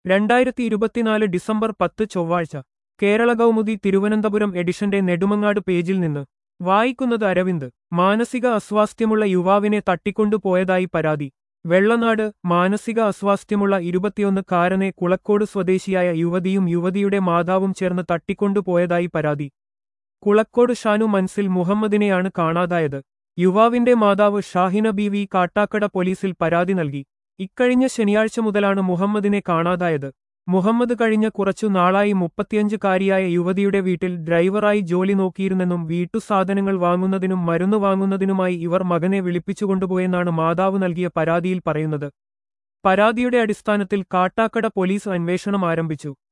രണ്ടായിരത്തി ഇരുപത്തിനാല് ഡിസംബർ പത്ത് ചൊവ്വാഴ്ച കേരള കൗമുദി തിരുവനന്തപുരം എഡിഷന്റെ നെടുമങ്ങാട് പേജിൽ നിന്ന് വായിക്കുന്നത് അരവിന്ദ് മാനസിക അസ്വാസ്ഥ്യമുള്ള യുവാവിനെ തട്ടിക്കൊണ്ടുപോയതായി പരാതി വെള്ളനാട് മാനസിക അസ്വാസ്ഥ്യമുള്ള ഇരുപത്തിയൊന്ന് കാരനെ കുളക്കോട് സ്വദേശിയായ യുവതിയും യുവതിയുടെ മാതാവും ചേർന്ന് തട്ടിക്കൊണ്ടുപോയതായി പരാതി കുളക്കോട് ഷാനു മൻസിൽ മുഹമ്മദിനെയാണ് കാണാതായത് യുവാവിന്റെ മാതാവ് ഷാഹിന ബീവി കാട്ടാക്കട പോലീസിൽ പരാതി നൽകി ഇക്കഴിഞ്ഞ ശനിയാഴ്ച മുതലാണ് മുഹമ്മദിനെ കാണാതായത് മുഹമ്മദ് കഴിഞ്ഞ കുറച്ചു നാളായി മുപ്പത്തിയഞ്ചുകാരിയായ യുവതിയുടെ വീട്ടിൽ ഡ്രൈവറായി ജോലി നോക്കിയിരുന്നെന്നും വീട്ടുസാധനങ്ങൾ വാങ്ങുന്നതിനും മരുന്ന് വാങ്ങുന്നതിനുമായി ഇവർ മകനെ വിളിപ്പിച്ചുകൊണ്ടുപോയെന്നാണ് മാതാവ് നൽകിയ പരാതിയിൽ പറയുന്നത് പരാതിയുടെ അടിസ്ഥാനത്തിൽ കാട്ടാക്കട പോലീസ് അന്വേഷണം ആരംഭിച്ചു